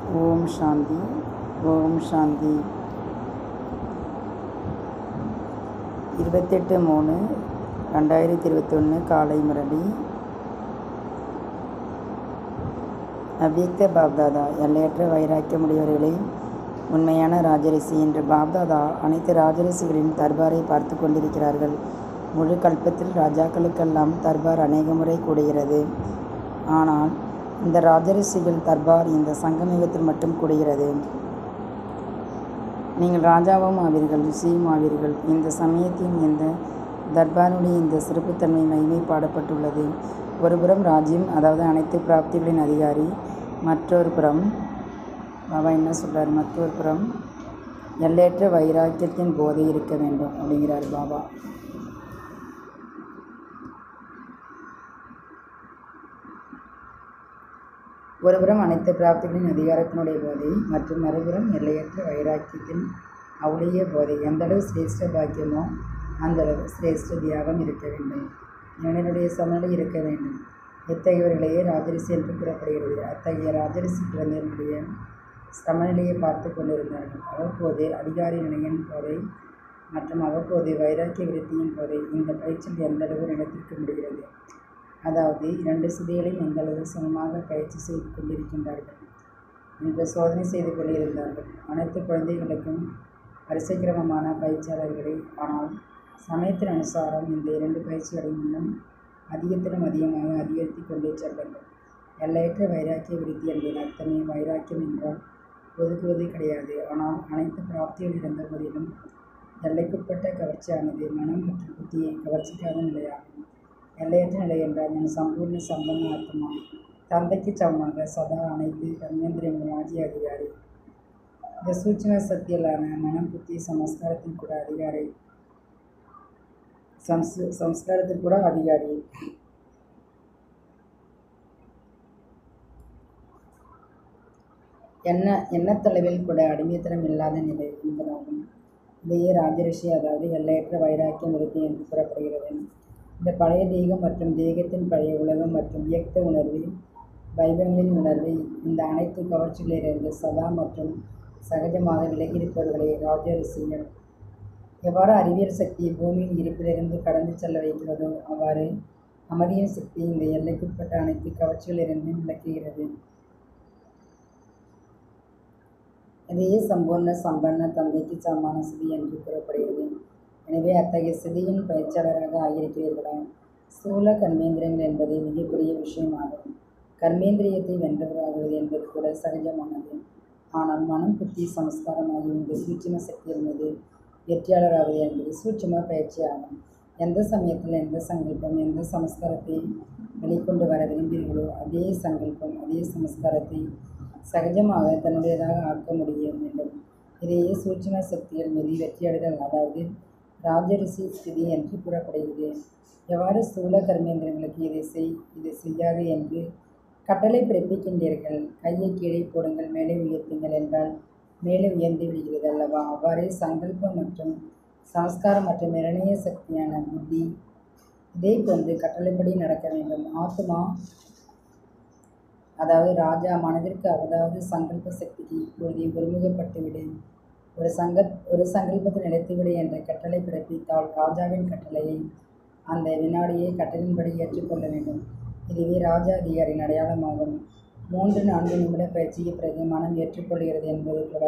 ஓம் சாந்தி ஓம் சாந்தி இருபத்தெட்டு மூணு ரெண்டாயிரத்தி இருபத்தொன்று காலை முரளி அவ்வியக்த பாப்தாதா எல்லையற்ற வைராக்கியமுடையவர்களே உண்மையான ராஜரிஷி என்று பாப்தாதா அனைத்து ராஜரிஷிகளின் தர்பாரை பார்த்து கொண்டிருக்கிறார்கள் முழு கல்பத்தில் ராஜாக்களுக்கெல்லாம் தர்பார் அநேக முறை கூடுகிறது ஆனால் இந்த ராஜரிஷிகள் தர்பார் இந்த சங்கமிகத்தில் மட்டும் கூடுகிறது நீங்கள் ராஜாவும் ஆவீர்கள் ரிஷியும் ஆவீர்கள் இந்த சமயத்தின் இந்த தர்பாருடைய இந்த சிறப்புத்தன்மை மகிமை பாடப்பட்டுள்ளது ஒருபுறம் ராஜ்யம் அதாவது அனைத்து பிராப்திகளின் அதிகாரி மற்றொரு புறம் பாபா என்ன சொல்கிறார் மற்றொரு புறம் எல்லையற்ற வைராக்கியத்தின் போதை இருக்க வேண்டும் அப்படிங்கிறார் பாபா ஒருபுறம் அனைத்து பிராப்திகளின் அதிகாரத்தினுடைய போதை மற்றும் மறுபுறம் எல்லையற்ற வைராக்கியத்தின் அவுளிய போதை எந்தளவு சிரேஷ்ட பாக்கியமோ அந்தளவு சிரேஷ்ட தியாகம் இருக்க வேண்டும் இவனுடைய சமநிலை இருக்க வேண்டும் இத்தகையவர்களையே ராஜரிசி என்று கூறப்படுகிறது அத்தகைய ராஜரிசி குழந்தைகளுடைய சமநிலையை பார்த்து கொண்டிருந்தார்கள் அவ்வப்போது அதிகாரி நிலையின் போதை மற்றும் அவ்வப்போது வைராக்கிய விருத்தியின் போதை இந்த பயிற்சியில் எந்தளவு நிலைத்திருக்க முடிகிறது அதாவது இரண்டு சிதைகளையும் எந்தளவு சமமாக பயிற்சி செய்து கொண்டிருக்கின்றார்கள் என்று சோதனை செய்து கொண்டிருந்தார்கள் அனைத்து குழந்தைகளுக்கும் வரிசைக்கிரமமான பயிற்சியாளர்களே ஆனால் சமயத்தின் அனுசாரம் இந்த இரண்டு பயிற்சிகளையும் இன்னும் அதிகத்திலும் அதிகமாக அதிகரித்து கொண்டே செல்லுங்கள் எல்லையற்ற வைராக்கிய விருத்தி என்பதன் அர்த்தமே வைராக்கியம் என்றால் ஒதுக்குவது கிடையாது ஆனால் அனைத்து பிராப்திகள் இருந்த போதிலும் எல்லைக்குட்பட்ட கவர்ச்சியானது மனம் மற்றும் புத்தியை கவர்ச்சிக்காத நிலையாகும் எல்லையற்ற நிலை என்றால் என் சம்பூர்ண சம்பந்த ஆத்மா தந்தைக்கு சமமாக சதா அனைத்து கர்மேந்திரியங்களும் ஆகிய அதிகாரி இந்த சூட்சம சக்தியிலான மனம் புத்தி சமஸ்காரத்தின் கூட அதிகாரி சம்ஸ் சம்ஸ்காரத்தில் கூட அதிகாரி எண்ண எண்ணத்தளவில் கூட அடிமைத்தனம் இல்லாத நிலை என்பதாகும் இதையே ராஜரிஷி அதாவது எல்லையற்ற வைராக்கியம் இருக்கு என்று கூறப்படுகிறது இந்த பழைய தெய்கம் மற்றும் தேகத்தின் பழைய உலகம் மற்றும் இயக்க உணர்வு வைபங்களின் உணர்வு இந்த அனைத்து கவர்ச்சிகளிலிருந்து சதா மற்றும் சகஜமாக விலகியிருப்பவர்களே ராஜரிஷிகள் எவ்வாறு அறிவியல் சக்தி பூமியின் இருப்பிலிருந்து கடந்து செல்ல வைக்கிறதோ அவ்வாறு அமைதியின் சக்தி இந்த எல்லைக்குட்பட்ட அனைத்து கவர்ச்சிகளிலிருந்து விளக்குகிறது இதையே சம்பூர்ண சம்பன்ன தந்தைக்கு சமமான சிதி என்று கூறப்படுகிறது எனவே அத்தகைய சிதியின் பயிற்சியாளராக ஆகியிருக்கிறீர்களா ஸ்தூல கர்மேந்திரங்கள் என்பது மிகப்பெரிய விஷயமாகும் கர்மேந்திரியத்தை வென்றவராகுவது என்பது கூட சகஜமானது ஆனால் மனம் புத்தி சமஸ்காரம் ஆகிய இந்த சூட்சும சக்தியின் மீது வெற்றியாளராகுது என்பது சூட்சும பயிற்சியாகும் எந்த சமயத்தில் எந்த சங்கல்பம் எந்த சமஸ்காரத்தை வெளிக்கொண்டு வர விரும்புகிறீர்களோ அதே சங்கல்பம் அதே சமஸ்காரத்தை சகஜமாக தன்னுடையதாக ஆக்க முடிய வேண்டும் இதையே சூட்சும சக்திகள் மீது வெற்றியடைதல் அதாவது ராஜரிஷி ஸ்திதி என்று கூறப்படுகிறது எவ்வாறு ஸ்தூல கர்மேந்திரங்களுக்கு இதை செய் இதை செய்யாது என்று கட்டளை பிறப்பிக்கின்றீர்கள் கையை கீழே போடுங்கள் மேலே உயர்த்துங்கள் என்றால் மேலே உயர்ந்து விடுகிறது அல்லவா அவ்வாறே சங்கல்பம் மற்றும் சமஸ்காரம் மற்றும் நிர்ணய சக்தியான புத்தி இதே போன்று கட்டளைப்படி நடக்க வேண்டும் ஆத்மா அதாவது ராஜா மனதிற்கு அதாவது சங்கல்ப சக்திக்கு இப்பொழுது ஒருமுகப்பட்டுவிடு ஒரு சங்க ஒரு சங்கல்பத்தில் நிலைத்துவிடு என்ற கட்டளை பிறப்பித்தால் ராஜாவின் கட்டளையை அந்த வினாடியை கட்டளையின்படி ஏற்றுக்கொள்ள வேண்டும் இதுவே ராஜா அதிகாரியின் அடையாளமாகும் மூன்று நான்கு நிமிட பயிற்சிக்கு பிறகு மனம் ஏற்றுக்கொள்கிறது என்பது கூட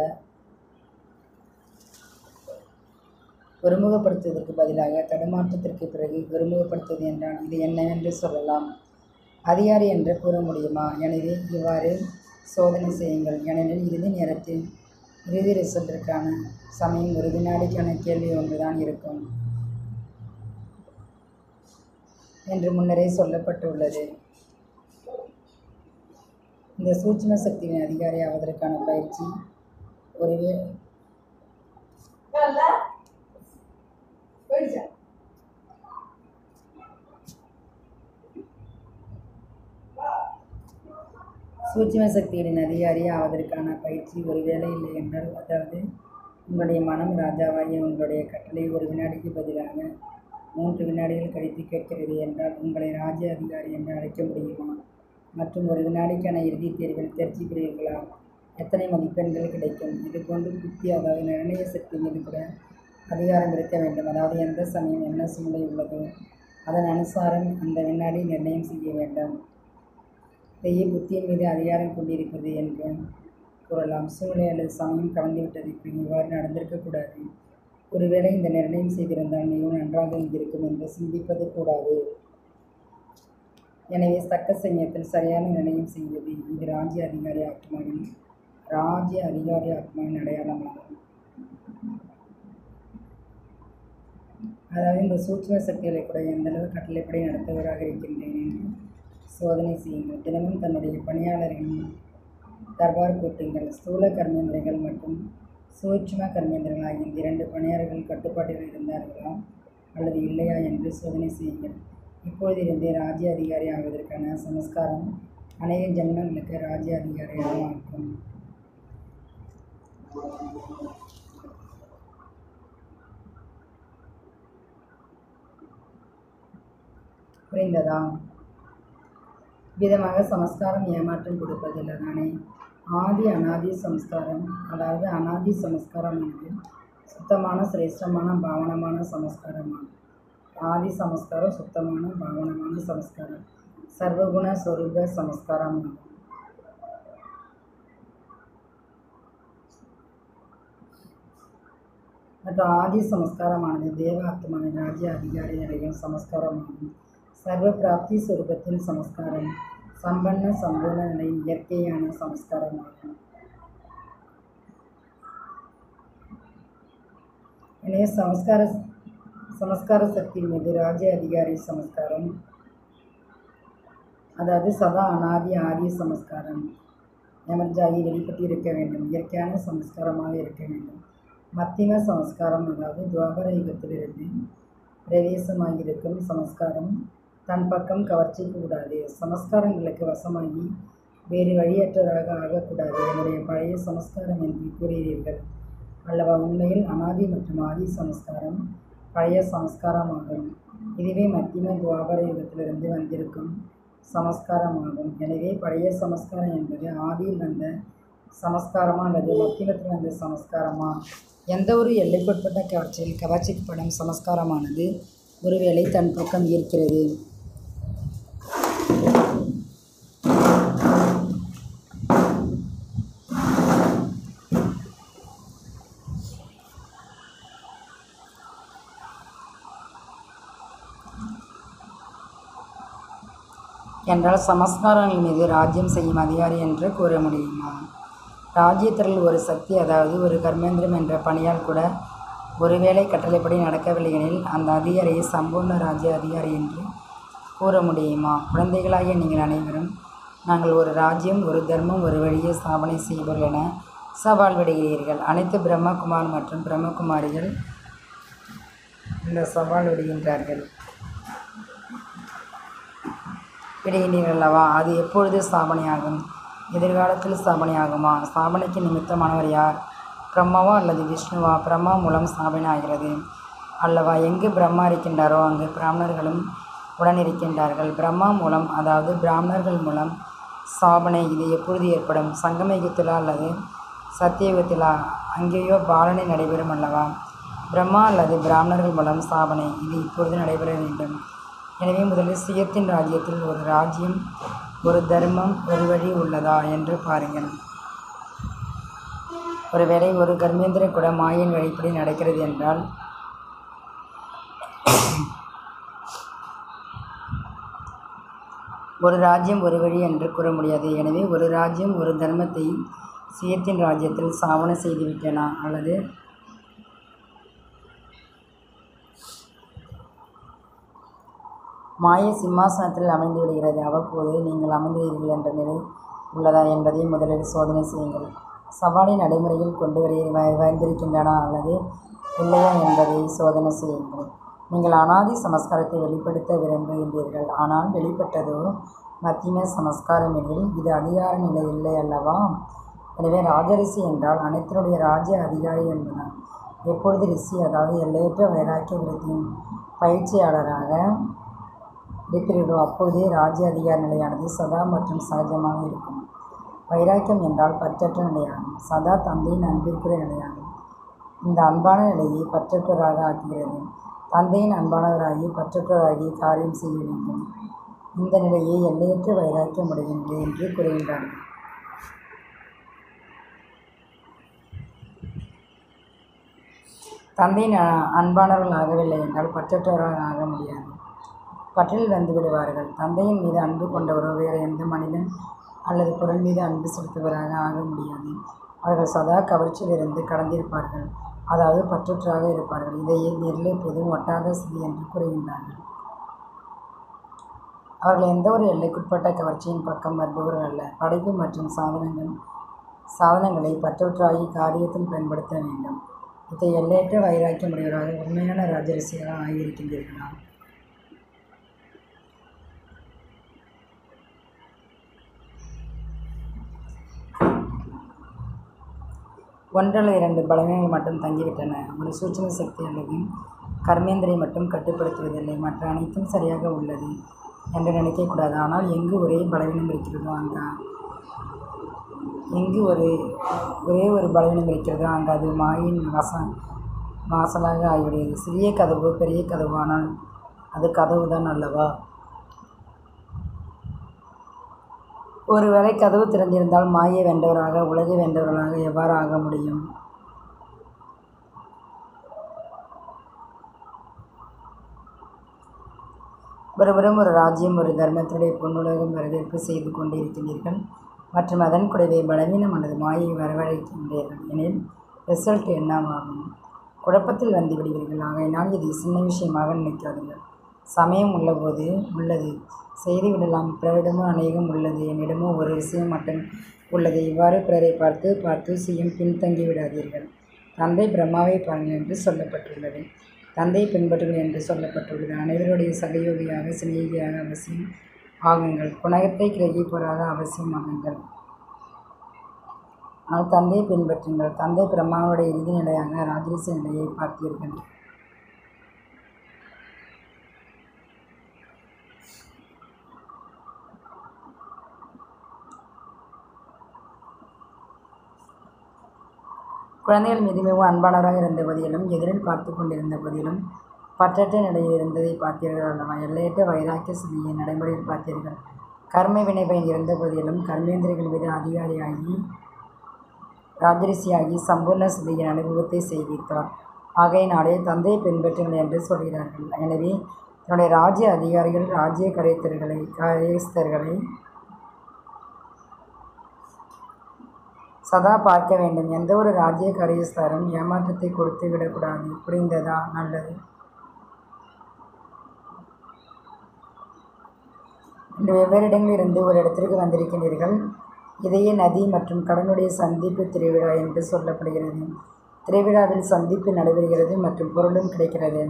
ஒருமுகப்படுத்துவதற்கு பதிலாக தடுமாற்றத்திற்கு பிறகு ஒருமுகப்படுத்துவது என்றால் இது என்னவென்று சொல்லலாம் அதிகாரி என்று கூற முடியுமா எனவே இவ்வாறு சோதனை செய்யுங்கள் ஏனெனில் இறுதி நேரத்தில் இறுதி ரிசல்ட்டிற்கான சமயம் ஒரு வினாடிக்கான கேள்வி ஒன்றுதான் இருக்கும் என்று முன்னரே சொல்லப்பட்டுள்ளது இந்த சூட்சும சக்தியின் அதிகாரி ஆவதற்கான பயிற்சி ஒருவே சூட்சும சக்திகளின் அதிகாரி ஆவதற்கான பயிற்சி ஒருவேளை இல்லை என்றால் அதாவது உங்களுடைய மனம் ராஜாவாகிய உங்களுடைய கட்டளை ஒரு வினாடிக்கு பதிலாக மூன்று வினாடிகள் கழித்து கேட்கிறது என்றால் உங்களை ராஜ்ய அதிகாரி என்று அழைக்க முடியுமா மற்றும் ஒரு வினாடிக்கான இறுதித் தேர்வில் தேர்ச்சி பெறுவீர்களா எத்தனை மதிப்பெண்கள் கிடைக்கும் இது போன்று புத்தி அதாவது நிர்ணய சக்தி மீது கூட அதிகாரம் இருக்க வேண்டும் அதாவது எந்த சமயம் என்ன சூழ்நிலை உள்ளதோ அதன் அனுசாரம் அந்த வினாடி நிர்ணயம் செய்ய வேண்டும் இதையே புத்தியின் மீது அதிகாரம் கொண்டிருப்பது என்று கூறலாம் சூழ்நிலை அல்லது சமயம் கலந்துவிட்டது இப்படி இவ்வாறு நடந்திருக்கக்கூடாது ஒருவேளை இந்த நிர்ணயம் செய்திருந்தால் மிகவும் நன்றாக இருந்திருக்கும் என்று சிந்திப்பது கூடாது எனவே தக்க சமயத்தில் சரியான நிர்ணயம் செய்வது இது ராஜ்ய அதிகாரி ஆத்மாவின் ராஜ்ய அதிகாரி ஆத்மாவின் அடையாளமாகும் அதாவது இந்த சூட்சும சக்திகளை கூட எந்தளவு கட்டளைப்படி நடத்துவராக இருக்கின்றேன் என்று சோதனை செய்யுங்கள் தினமும் தன்னுடைய பணியாளர்களின் தர்பார் கூட்டுங்கள் ஸ்தூல கர்மேந்திரங்கள் மற்றும் சூட்சும கர்மேந்திரங்கள் ஆகிய இந்த இரண்டு பணியாளர்கள் கட்டுப்பாட்டில் இருந்தார்களா அல்லது இல்லையா என்று சோதனை செய்யுங்கள் இப்பொழுதிருந்தே ராஜ்ய அதிகாரி ஆவதற்கான சமஸ்காரம் அநேக ஜென்மங்களுக்கு ராஜ்ய அதிகாரியாக ஆக்கும் புரிந்ததா விதமாக சமஸ்காரம் ஏமாற்றம் கொடுப்பதில்லை தானே ஆதி அனாதி சமஸ்காரம் அதாவது அனாதி சமஸ்காரம் என்பது சுத்தமான சிரேஷ்டமான பாவனமான சமஸ்காரமாகும் ஆதி சமஸ்காரம் சுத்தமான பாவனமான சமஸ்காரம் சர்வகுண சொரூப சமஸ்காரம் ஆகும் மற்றும் ஆதி சமஸ்காரமானது தேவாத்மாவின் ராஜ்ய அதிகாரி அடையும் சமஸ்காரமாகும் சர்வ பிராப்தி சுரூபத்தின் சமஸ்காரம் சம்பன்ன சம்பூர்ண நிலையின் இயற்கையான சமஸ்காரமாகும் எனவே சமஸ்கார சமஸ்கார சக்தி மீது ராஜ்ய அதிகாரி சமஸ்காரம் அதாவது சதா அனாதி ஆதி சமஸ்காரம் எமர்ஜாகி வெளிப்பட்டு இருக்க வேண்டும் இயற்கையான சமஸ்காரமாக இருக்க வேண்டும் மத்திம சமஸ்காரம் அதாவது துவாபர யுகத்திலிருந்து பிரவேசமாகியிருக்கும் சமஸ்காரம் தன் பக்கம் கவர்ச்சி கூடாது சமஸ்காரங்களுக்கு வசமாகி வேறு வழியற்றதாக ஆகக்கூடாது என்னுடைய பழைய சமஸ்காரம் என்று கூறுகிறீர்கள் அல்லவா உண்மையில் அனாதி மற்றும் ஆதி சமஸ்காரம் பழைய சமஸ்காரமாகும் இதுவே மத்தியம துவாபர யுகத்திலிருந்து வந்திருக்கும் சமஸ்காரமாகும் எனவே பழைய சமஸ்காரம் என்பது ஆதியில் வந்த சமஸ்காரமா அல்லது மத்தியமத்தில் வந்த சமஸ்காரமா எந்த ஒரு எல்லைக்குட்பட்ட கவர்ச்சியில் கவர்ச்சிக்கப்படும் சமஸ்காரமானது ஒருவேளை தன் பக்கம் ஈர்க்கிறது என்றால் சமஸ்காரங்கள் மீது ராஜ்யம் செய்யும் அதிகாரி என்று கூற முடியுமா ராஜ்யத்தில் ஒரு சக்தி அதாவது ஒரு கர்மேந்திரம் என்ற பணியால் கூட ஒருவேளை கட்டளைப்படி நடக்கவில்லை எனில் அந்த அதிகாரியை சம்பூர்ண ராஜ்ய அதிகாரி என்று கூற முடியுமா குழந்தைகளாகிய நீங்கள் அனைவரும் நாங்கள் ஒரு ராஜ்யம் ஒரு தர்மம் ஒரு வழியை ஸ்தாபனை செய்வோர்கள் என சவால் விடுகிறீர்கள் அனைத்து பிரம்மகுமார் மற்றும் பிரம்மகுமாரிகள் இந்த சவால் விடுகின்றார்கள் விடுகின்றீர்கள் அல்லவா அது எப்பொழுது ஸ்தாபனையாகும் எதிர்காலத்தில் ஸ்தாபனையாகுமா ஸ்தாபனைக்கு நிமித்தமானவர் யார் பிரம்மாவா அல்லது விஷ்ணுவா பிரம்மா மூலம் ஸ்தாபனை ஆகிறது அல்லவா எங்கு பிரம்மா இருக்கின்றாரோ அங்கு பிராமணர்களும் உடன் இருக்கின்றார்கள் பிரம்மா மூலம் அதாவது பிராமணர்கள் மூலம் ஸ்தாபனை இது எப்பொழுது ஏற்படும் சங்கம யுகத்திலா அல்லது சத்தியயுகத்திலா அங்கேயோ பாலனை நடைபெறும் அல்லவா பிரம்மா அல்லது பிராமணர்கள் மூலம் ஸ்தாபனை இது இப்பொழுது நடைபெற வேண்டும் எனவே முதலில் சுயத்தின் ராஜ்யத்தில் ஒரு ராஜ்யம் ஒரு தர்மம் ஒரு வழி உள்ளதா என்று பாருங்கள் ஒருவேளை ஒரு கர்மேந்திர கூட மாயின் வழிப்படி நடக்கிறது என்றால் ஒரு ராஜ்யம் ஒரு வழி என்று கூற முடியாது எனவே ஒரு ராஜ்யம் ஒரு தர்மத்தை சுயத்தின் ராஜ்யத்தில் சாவன செய்துவிட்டனா அல்லது மாய சிம்மாசனத்தில் அமர்ந்து விடுகிறது அவ்வப்போது நீங்கள் அமர்ந்துள்ளீர்கள் என்ற நிலை உள்ளதா என்பதை முதலில் சோதனை செய்யுங்கள் சவாலை நடைமுறையில் கொண்டு வர வந்திருக்கின்றனா அல்லது இல்லையா என்பதை சோதனை செய்யுங்கள் நீங்கள் அனாதி சமஸ்காரத்தை வெளிப்படுத்த விரும்புகின்றீர்கள் ஆனால் வெளிப்பட்டதோ மத்தியம சமஸ்காரம் எனில் இது அதிகார நிலை இல்லை அல்லவா எனவே ராஜரிஷி என்றால் அனைத்தினுடைய ராஜ்ய அதிகாரி என்பதால் எப்பொழுது ரிஷி அதாவது எல்லையற்ற வைராக்கிய விருத்தியின் பயிற்சியாளராக இருக்கிறதோ அப்போதே ராஜ்ய அதிகார நிலையானது சதா மற்றும் சகஜமாக இருக்கும் வைராக்கியம் என்றால் பற்றற்ற நிலையாகும் சதா தந்தையின் அன்பிற்குரிய நிலையாகும் இந்த அன்பான நிலையை பற்றற்றவராக ஆக்குகிறது தந்தையின் அன்பானவராகி பற்றற்றவராகி காரியம் செய்ய வேண்டும் இந்த நிலையை எல்லையற்ற வைராக்கியம் உடைய நிலை என்று கூறுகின்றார்கள் தந்தையின் அ- அன்பானவர்கள் ஆகவில்லை என்றால் பற்றற்றவராக ஆக முடியாது பற்றில் வந்து விடுவார்கள் தந்தையின் மீது அன்பு கொண்டவரோ வேறு எந்த மனிதன் அல்லது பொருள் மீது அன்பு செலுத்துவராக ஆக முடியாது அவர்கள் சதா கவர்ச்சியிலிருந்து கடந்திருப்பார்கள் அதாவது பற்றற்றாக இருப்பார்கள் இதையே நிர்ணயிப்பதும் ஒட்டாத ஸ்திதி என்று கூறுகின்றார்கள் அவர்கள் எந்த ஒரு எல்லைக்குட்பட்ட கவர்ச்சியின் பக்கம் வருபவர்கள் அல்ல படைப்பு மற்றும் சாதனங்கள் சாதனங்களை பற்றற்றாகி காரியத்தில் பயன்படுத்த வேண்டும் இதை எல்லையற்ற வைராக்கியமுடையவராக உண்மையான ராஜரிசியாக ஆகியிருக்கின்றீர்களா ஒன்றல்ல இரண்டு பலவீனங்கள் மட்டும் தங்கிவிட்டன ஒரு சூட்சும சக்தி அல்லது கர்மேந்திரை மட்டும் கட்டுப்படுத்துவதில்லை மற்ற அனைத்தும் சரியாக உள்ளது என்று நினைக்கக்கூடாது ஆனால் எங்கு ஒரே பலவீனம் இருக்கிறதோ அங்கே எங்கு ஒரு ஒரே ஒரு பலவீனம் இருக்கிறதோ அங்கு அது மாயின் வாச வாசலாக ஆகிவிடுகிறது சிறிய கதவு பெரிய கதவு ஆனால் அது கதவு தான் அல்லவா ஒருவேளை கதவு திறந்திருந்தால் மாயை வென்றவராக உலகை வென்றவர்களாக எவ்வாறு ஆக முடியும் ஒருபுறம் ஒரு ராஜ்யம் ஒரு தர்மத்துடைய பொன்னுலகம் வரவேற்பு செய்து கொண்டிருக்கின்றீர்கள் மற்றும் அதன் கூடவே பலவீனம் அல்லது மாயை வரவழைக்கின்றீர்கள் எனில் ரிசல்ட் என்னவாகும் குழப்பத்தில் வந்து விடுவீர்கள் ஆகையினால் இது சின்ன விஷயமாக நினைக்காதீர்கள் சமயம் உள்ளபோது உள்ளது செய்து விடலாம் பிறரிடமும் அநேகம் உள்ளது என்னிடமோ ஒரு விஷயம் மட்டும் உள்ளது இவ்வாறு பிறரை பார்த்து பார்த்து செய்யும் பின்தங்கி விடாதீர்கள் தந்தை பிரம்மாவை பாருங்கள் என்று சொல்லப்பட்டுள்ளது தந்தை பின்பற்றுங்கள் என்று சொல்லப்பட்டுள்ளது அனைவருடைய சகயோகியாக சிநேகியாக அவசியம் ஆகுங்கள் குணகத்தை கிரகிப்போராக அவசியம் ஆகுங்கள் ஆனால் தந்தையை பின்பற்றுங்கள் தந்தை பிரம்மாவுடைய இறுதி நிலையாக ராஜரிச நிலையை பார்த்தீர்கள் குழந்தைகள் மீது மிகவும் அன்பானவராக இருந்த போதிலும் எதிரில் பார்த்து கொண்டிருந்த போதிலும் பற்றற்ற நிலையில் இருந்ததை பார்த்தீர்கள் அல்லவா எல்லையற்ற வைராக்கிய சிதியை நடைமுறையில் பார்த்தீர்கள் கர்ம வினைபயன் இருந்த போதிலும் கர்மேந்திரிகள் மீது அதிகாரியாகி ராஜரிஷியாகி சம்பூர்ண சிதியின் அனுபவத்தை செய்வித்தார் ஆகையினாலே தந்தையை பின்பற்றுங்கள் என்று சொல்கிறார்கள் எனவே தன்னுடைய ராஜ்ய அதிகாரிகள் ராஜ்ய கரைத்தர்களை கரைஸ்தர்களை சதா பார்க்க வேண்டும் எந்த ஒரு ராஜ்ய கரையஸ்தரும் ஏமாற்றத்தை கொடுத்து விடக்கூடாது புரிந்ததா நல்லது இன்று வெவ்வேறு இடங்களிலிருந்து ஒரு இடத்திற்கு வந்திருக்கின்றீர்கள் இதையே நதி மற்றும் கடனுடைய சந்திப்பு திருவிழா என்று சொல்லப்படுகிறது திருவிழாவில் சந்திப்பு நடைபெறுகிறது மற்றும் பொருளும் கிடைக்கிறது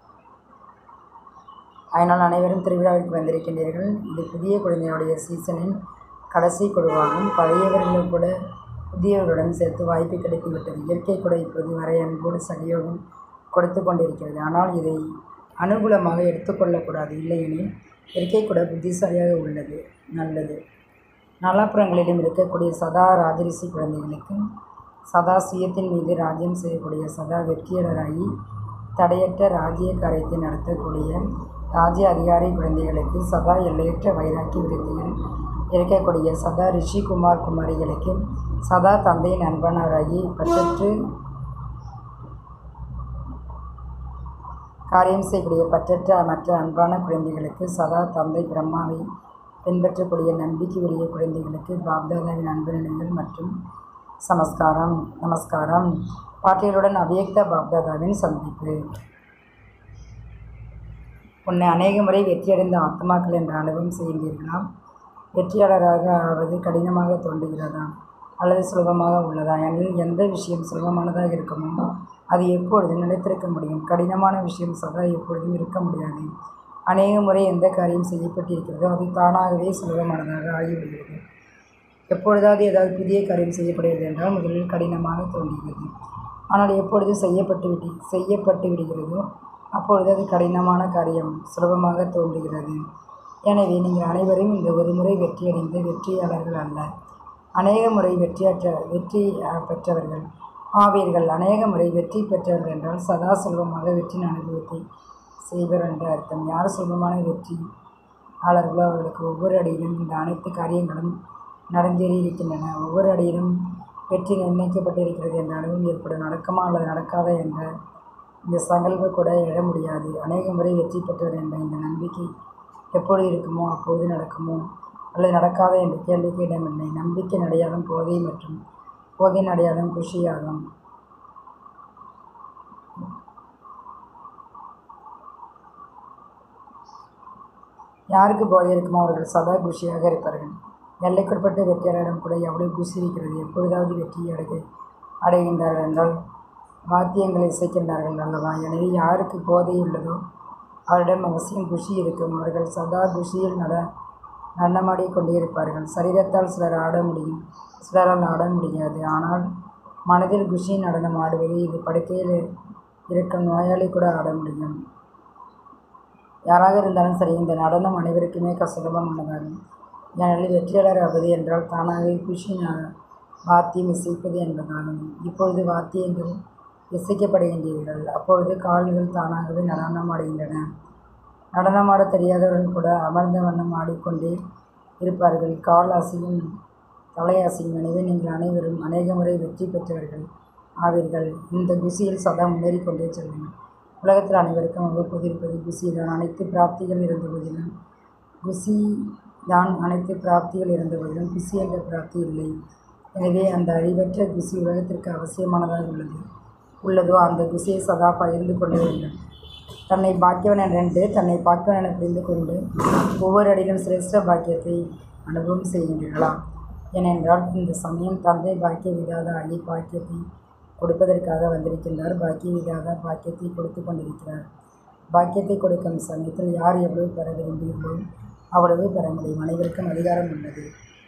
அதனால் அனைவரும் திருவிழாவிற்கு வந்திருக்கின்றீர்கள் இது புதிய குழந்தைகளுடைய சீசனின் கடைசி குழுவாகும் பழையவர்களும் கூட புதியவர்களுடன் சேர்த்து வாய்ப்பு கிடைத்துவிட்டது இயற்கை கூட இப்போது வரை அன்போடு சகயோகம் கொடுத்து கொண்டிருக்கிறது ஆனால் இதை அனுகூலமாக எடுத்துக்கொள்ளக்கூடாது இல்லையெனில் இயற்கை கூட புத்திசாலியாக உள்ளது நல்லது நலாப்புறங்களிலும் இருக்கக்கூடிய சதா ராஜரிஷி குழந்தைகளுக்கு சதா சுயத்தின் மீது ராஜ்யம் செய்யக்கூடிய சதா வெற்றியாளராகி தடையற்ற ராஜ்ய காரியத்தை நடத்தக்கூடிய ராஜ்ய அதிகாரி குழந்தைகளுக்கு சதா எல்லையற்ற வைராக்கிய விருத்தியில் இருக்கக்கூடிய சதா ரிஷி குமார் குமாரிகளுக்கு சதா தந்தையின் அன்பானவராகி பற்றற்று காரியம் செய்யக்கூடிய பற்றற்ற மற்ற அன்பான குழந்தைகளுக்கு சதா தந்தை பிரம்மாவை பின்பற்றக்கூடிய நம்பிக்கையுடைய குழந்தைகளுக்கு பாப்தாதாவின் அன்பு நிலைகள் மற்றும் நமஸ்காரம் நமஸ்காரம் பாட்டியலுடன் அவ்யக்த பாப்தாதாவின் சந்திப்பு உன்னை அநேக முறை வெற்றியடைந்த ஆத்மாக்கள் என்ற அனுபவம் செய்கின்றீர்களா வெற்றியாளராக ஆவது கடினமாக தோன்றுகிறதா அல்லது சுலபமாக உள்ளதா எனில் எந்த விஷயம் சுலபமானதாக இருக்குமோ அது எப்பொழுதும் நிலைத்திருக்க முடியும் கடினமான விஷயம் சதா எப்பொழுதும் இருக்க முடியாது அநேக முறை எந்த காரியம் செய்யப்பட்டிருக்கிறதோ அது தானாகவே சுலபமானதாக ஆகிவிடுகிறது எப்பொழுதாவது ஏதாவது புதிய காரியம் செய்யப்படுகிறது என்றால் முதலில் கடினமாக தோன்றுகிறது ஆனால் எப்பொழுது செய்யப்பட்டு விடு செய்யப்பட்டு விடுகிறதோ அப்பொழுது அது கடினமான காரியம் சுலபமாக தோன்றுகிறது எனவே நீங்கள் அனைவரும் இந்த ஒரு முறை வெற்றியடைந்த வெற்றியாளர்கள் அல்ல அநேக முறை வெற்றியற்ற வெற்றி அஹ், பெற்றவர்கள் ஆவீர்கள் அநேக முறை வெற்றி பெற்றவர்கள் என்றால் சதா சுலபமாக வெற்றியின் அனுபவத்தை செய்வர் என்று அர்த்தம் யார் சுலபமான வெற்றியாளர்களோ அவர்களுக்கு ஒவ்வொரு அடியிலும் இந்த அனைத்து காரியங்களும் நடந்தேறி இருக்கின்றன ஒவ்வொரு அடியிலும் வெற்றி நிர்ணயிக்கப்பட்டிருக்கிறது என்ற அனுபவம் ஏற்படும் நடக்குமா அல்லது நடக்காதா என்ற இந்த சங்கல்ப கூட எழ முடியாது அநேக முறை வெற்றி பெற்றவர் என்ற இந்த நம்பிக்கை எப்பொழுது இருக்குமோ அப்போது நடக்குமோ அல்லது நடக்காதா என்ற கேள்விக்கு இடமில்லை நம்பிக்கை அடையாளம் போதை மற்றும் போதையின் அடையாளம் குஷியாகும் யாருக்கு போதை இருக்குமோ அவர்கள் சதா குஷியாக இருப்பார்கள் எல்லைக்குட்பட்ட வெற்றியாளரிடம் கூட எவ்வளவு குஷி இருக்கிறது எப்பொழுதாவது வெற்றி அடைய அடைகின்றார்கள் என்றால் வாத்தியங்களை இசைக்கின்றார்கள் அல்லவா எனவே யாருக்கு போதை உள்ளதோ அவரிடம் அவசியம் குஷி இருக்கும் அவர்கள் சதா குஷியில் நட நடனமாடி கொண்டே இருப்பார்கள் சரீரத்தால் சிலர் ஆட முடியும் சிலரால் ஆட முடியாது ஆனால் மனதில் குஷி நடனம் ஆடுவது இது படுக்கையில் இருக்கும் நோயாளி கூட ஆட முடியும் யாராக இருந்தாலும் சரி இந்த நடனம் அனைவருக்குமே கசுலபமானதாகும் ஏனெனில் வெற்றியாளர் ஆவது என்றால் தானாகவே குஷி ந- வாத்தியம் இசைப்பது என்பதாகும் இப்பொழுது வாத்தியங்கள் இசைக்கப்படுகின்றீர்கள் அப்பொழுது கால்கள் தானாகவே நடனம் ஆடுகின்றன நடனமாட தெரியாதவர்கள் கூட அமர்ந்த வண்ணம் ஆடிக்கொண்டே இருப்பார்கள் கால் அசையும் தலை அசையும் எனவே நீங்கள் அனைவரும் அநேக முறை வெற்றி பெற்றவர்கள் ஆவீர்கள் இந்த குசியில் சதா முன்னேறி கொண்டே செல்லுங்கள் உலகத்தில் அனைவருக்கும் அவ்வப்போது இருப்பது குசி தான் அனைத்து பிராப்திகள் இருந்த போதிலும் குசி தான் அனைத்து பிராப்திகள் இருந்த போதிலும் குசி என்ற பிராப்தி இல்லை எனவே அந்த அறிவற்ற குசி உலகத்திற்கு அவசியமானதாக உள்ளது உள்ளதோ அந்த குசியை சதா பகிர்ந்து கொள்ள வேண்டும் தன்னை பாக்கியவன் என்றென்று தன்னை பாக்கியவன் என புரிந்து கொண்டு ஒவ்வொரு அடியிலும் சிரேஷ்ட பாக்கியத்தை அனுபவம் செய்கின்றீர்களா ஏனென்றால் இந்த சமயம் தந்தை பாக்கிய விதாத ஆகி பாக்கியத்தை கொடுப்பதற்காக வந்திருக்கின்றார் பாக்கிய விதாத பாக்கியத்தை கொடுத்து கொண்டிருக்கிறார் பாக்கியத்தை கொடுக்கும் சமயத்தில் யார் எவ்வளவு பெற விரும்புகிறீர்களோ அவ்வளவு பெற முடியும் அனைவருக்கும் அதிகாரம் உள்ளது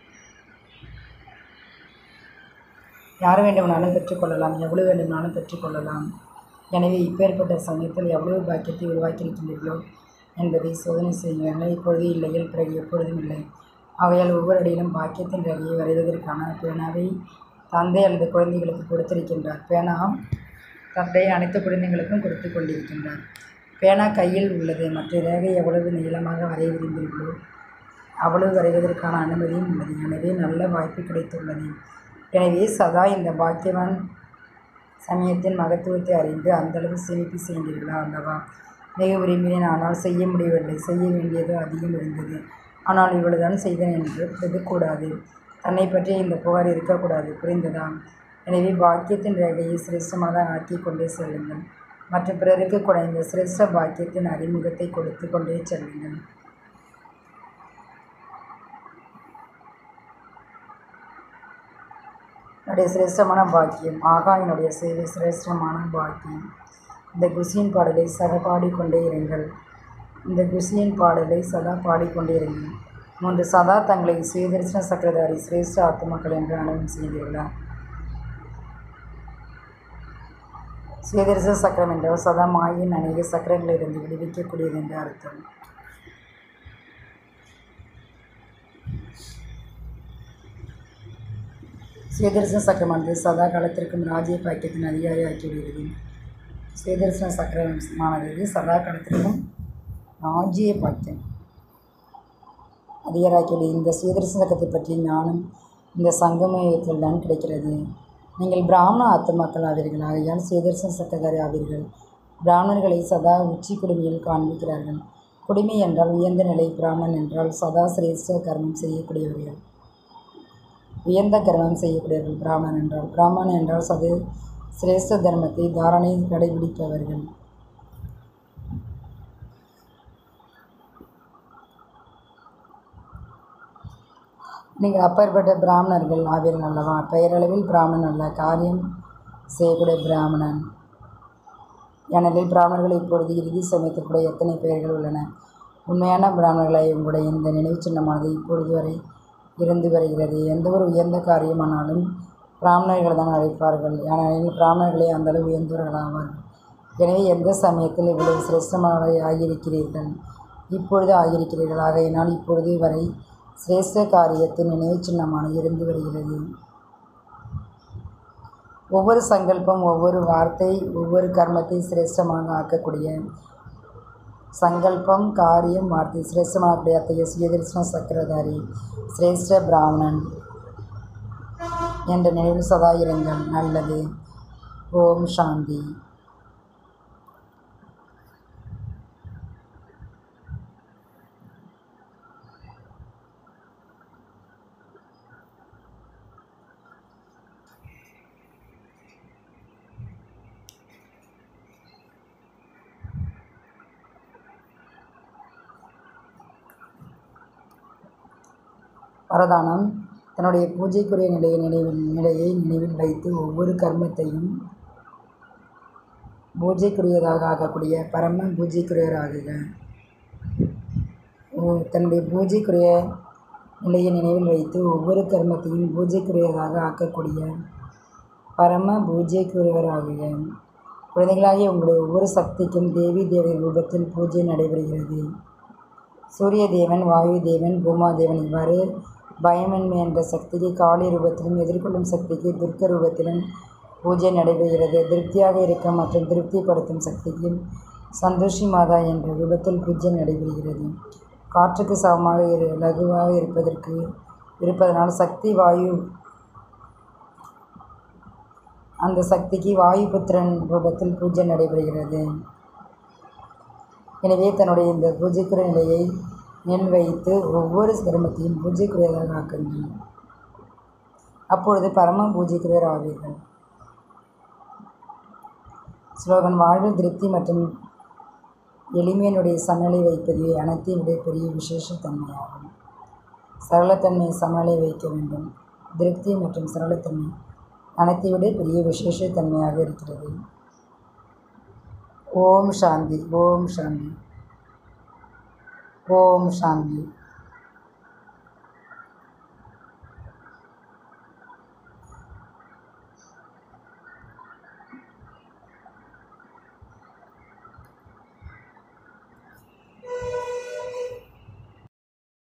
யார் வேண்டுமானாலும் பெற்றுக்கொள்ளலாம் எவ்வளவு வேண்டுமானாலும் பெற்றுக்கொள்ளலாம் எனவே இப்பேற்பட்ட சமயத்தில் எவ்வளவு பாக்கியத்தை உருவாக்கியிருக்கின்றீர்களோ என்பதை சோதனை செய்யுங்கள் இப்பொழுது இல்லையில் பிறகு எப்பொழுதும் இல்லை ஆகையால் ஒவ்வொரு அடியிலும் பாக்கியத்தின் ரகையை வரைவதற்கான பேனாவை தந்தை அல்லது குழந்தைகளுக்கு கொடுத்திருக்கின்றார் பேனா தந்தை அனைத்து குழந்தைகளுக்கும் கொடுத்து கொண்டிருக்கின்றார் பேனா கையில் உள்ளது மற்ற ரேகை எவ்வளவு நீளமாக வரைய விரும்புகிறீர்களோ அவ்வளவு வரைவதற்கான அனுமதியும் உள்ளது எனவே நல்ல வாய்ப்பு கிடைத்துள்ளது எனவே சதா இந்த பாக்கியவான் சமயத்தின் மகத்துவத்தை அறிந்து அந்தளவு சேமிப்பு செய்கிறீர்களா அல்லவா மிக விரும்பினேன் ஆனால் செய்ய முடியவில்லை செய்ய வேண்டியது அதிகம் இருந்தது ஆனால் இவ்வளவுதான் செய்தேன் என்று எதுக்கூடாது தன்னை பற்றி இந்த புகார் இருக்கக்கூடாது புரிந்ததா எனவே பாக்கியத்தின் ரேகையை சிரேஷ்டமாக ஆக்கி கொண்டே செல்லுங்கள் மற்ற பிறருக்கு கூட இந்த சிரேஷ்ட பாக்கியத்தின் அறிமுகத்தை கொடுத்து கொண்டே செல்லுங்கள் என்னுடைய சிரேஷ்டமான பாக்கியம் ஆகா என்னுடைய சேவை சிரேஷ்டமான பாக்கியம் இந்த குசியின் பாடலை சதா பாடிக்கொண்டே இருங்கள் இந்த குசியின் பாடலை சதா பாடிக்கொண்டே இருங்கள் மூன்று சதா தங்களை சுயதர்சன சக்கரதாரி சிரேஷ்ட ஆத்மாக்கள் என்று அனுபவம் செய்தீர்களா சுயதர்சன சக்கரம் என்றால் சதா மாயின் அநேக சக்கரங்களிலிருந்து விடுவிக்கக்கூடியது என்று அர்த்தம் சுயதர்சன சக்கரமானது சதா காலத்திற்கும் ராஜ்ய பாக்கியத்தின் அதிகாரி ஆக்கிவிடுகிறது சுயதர்சன சக்கரமானது சதா காலத்திற்கும் ராஜ்ய பாக்கியம் அதிகாராக்கியுள்ளது இந்த சுயதர்சன சக்கரத்தை பற்றி ஞானம் இந்த சங்கமயத்தில் தான் கிடைக்கிறது நீங்கள் பிராமண ஆத்மாக்கள் ஆவீர்கள் ஆகையால் சுயதர்சன சக்கரதாரி ஆவீர்கள் பிராமணர்களை சதா உச்சி குடுமையில் காண்பிக்கிறார்கள் குடுமி என்றால் உயர்ந்த நிலை பிராமணன் என்றால் சதா சிரேஷ்ட கர்மம் செய்யக்கூடியவர்கள் உயர்ந்த கர்மம் செய்யக்கூடியவர்கள் பிராமணன் என்றால் பிராமணன் என்றால் சது சிரேஷ்ட தர்மத்தை தாரணை கடைபிடிப்பவர்கள் நீங்கள் அப்பேற்பட்ட பிராமணர்கள் ஆவீர்கள் அல்லவா பெயரளவில் பிராமணன் அல்ல காரியம் செய்யக்கூடிய பிராமணன் ஏனெனில் பிராமணர்கள் இப்பொழுது இறுதி சமயத்தில் கூட எத்தனை பெயர்கள் உள்ளன உண்மையான பிராமணர்களை உங்களுடைய இந்த நினைவுச் சின்னமானது இப்பொழுது வரை இருந்து வருகிறது எந்த ஒரு உயர்ந்த காரியமானாலும் பிராமணர்கள் தான் அழைப்பார்கள் ஏனெனில் பிராமணர்களே அந்தளவு உயர்ந்தவர்கள் ஆவார்கள் எனவே எந்த சமயத்தில் இவ்வளவு சிரேஷ்டமாக ஆகியிருக்கிறீர்கள் இப்பொழுது ஆகியிருக்கிறீர்கள் ஆகையினால் இப்பொழுது வரை சிரேஷ்ட காரியத்தின் நினைவு சின்னமான இருந்து வருகிறது ஒவ்வொரு சங்கல்பம் ஒவ்வொரு வார்த்தை ஒவ்வொரு கர்மத்தை சிரேஷ்டமாக ஆக்கக்கூடிய சங்கல்பம் காரியம் வார்த்தை சிரேஷ்டமாகக்கூடிய அத்தகைய சுயதர்சன சக்கரதாரி சிரேஷ்ட பிராமணன் என்ற நினைவில் சதா இருங்கள் நல்லது ஓம் சாந்தி வரதானம் தன்னுடைய பூஜைக்குரிய நிலையை நினைவில் நிலையை நினைவில் வைத்து ஒவ்வொரு கர்மத்தையும் பூஜைக்குரியதாக ஆகக்கூடிய பரம பூஜைக்குரியவராகுக ஓ- தன்னுடைய பூஜைக்குரிய நிலையை நினைவில் வைத்து ஒவ்வொரு கர்மத்தையும் பூஜைக்குரியதாக ஆக்கக்கூடிய பரம பூஜைக்குரியவராகுக குழந்தைகளாகிய உங்களுடைய ஒவ்வொரு சக்திக்கும் தேவி தேவி ரூபத்தில் பூஜை நடைபெறுகிறது சூரிய தேவன் வாயு தேவன் பூமாதேவன் இவ்வாறு பயமின்மை என்ற சக்திக்கு காளி ரூபத்திலும் எதிர்கொள்ளும் சக்திக்கு துர்க்க ரூபத்திலும் பூஜை நடைபெறுகிறது திருப்தியாக இருக்க மற்றும் திருப்திப்படுத்தும் சக்திக்கு சந்தோஷி மாதா என்ற ரூபத்தில் பூஜை நடைபெறுகிறது காற்றுக்கு சமமாக இரு லகுவாக இருப்பதற்கு இருப்பதனால் சக்தி வாயு அந்த சக்திக்கு வாயுபுத்திரன் ரூபத்தில் பூஜை நடைபெறுகிறது எனவே தன்னுடைய இந்த பூஜைக்குரிய நிலையை நெல் வைத்து ஒவ்வொரு கர்மத்தையும் பூஜைக்குரியதாக ஆக்குங்கள் அப்பொழுது பரம பூஜைக்குரியர் ஆவீர்கள் ஸ்லோகன் வாழ்வில் திருப்தி மற்றும் எளிமையினுடைய சமநிலை வைப்பதே அனைத்தையும் விட பெரிய விசேஷத்தன்மையாகும் சரளத்தன்மை சமநிலை வைக்க வேண்டும் திருப்தி மற்றும் சரளத்தன்மை அனைத்தை விட பெரிய விசேஷத்தன்மையாக இருக்கிறது ஓம் சாந்தி ஓம் சாந்தி ஓம் சாந்தி